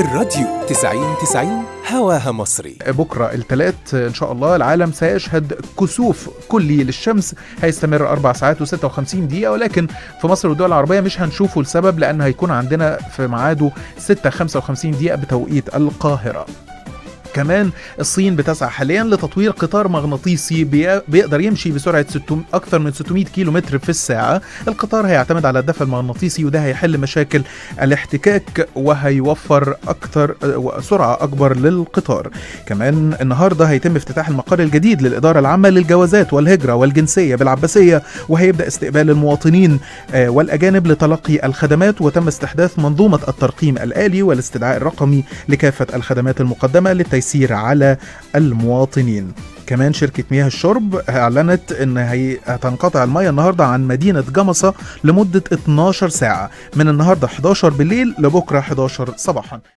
الراديو 90 90 هواها مصري بكرة الثلاث إن شاء الله العالم سيشهد كسوف كلي للشمس هيستمر أربع ساعات و56 دقيقة ولكن في مصر والدول العربية مش هنشوفه لسبب لأن هيكون عندنا في ميعاده 6:55 دقيقة بتوقيت القاهرة كمان الصين بتسعى حاليا لتطوير قطار مغناطيسي بي- بيقدر يمشي بسرعه 600 اكثر من 600 كيلو متر في الساعه القطار هيعتمد على الدفع المغناطيسي وده هيحل مشاكل الاحتكاك وهيوفر اكثر آه، سرعه اكبر للقطار كمان النهارده هيتم افتتاح المقر الجديد للاداره العامه للجوازات والهجره والجنسيه بالعباسيه وهيبدا استقبال المواطنين آه، والاجانب لتلقي الخدمات وتم استحداث منظومه الترقيم الالي والاستدعاء الرقمي لكافه الخدمات المقدمه للتيسير على المواطنين كمان شركة مياه الشرب أعلنت إن هي هتنقطع المياه النهاردة عن مدينة جمصة لمدة 12 ساعة من النهاردة 11 بالليل لبكرة 11 صباحا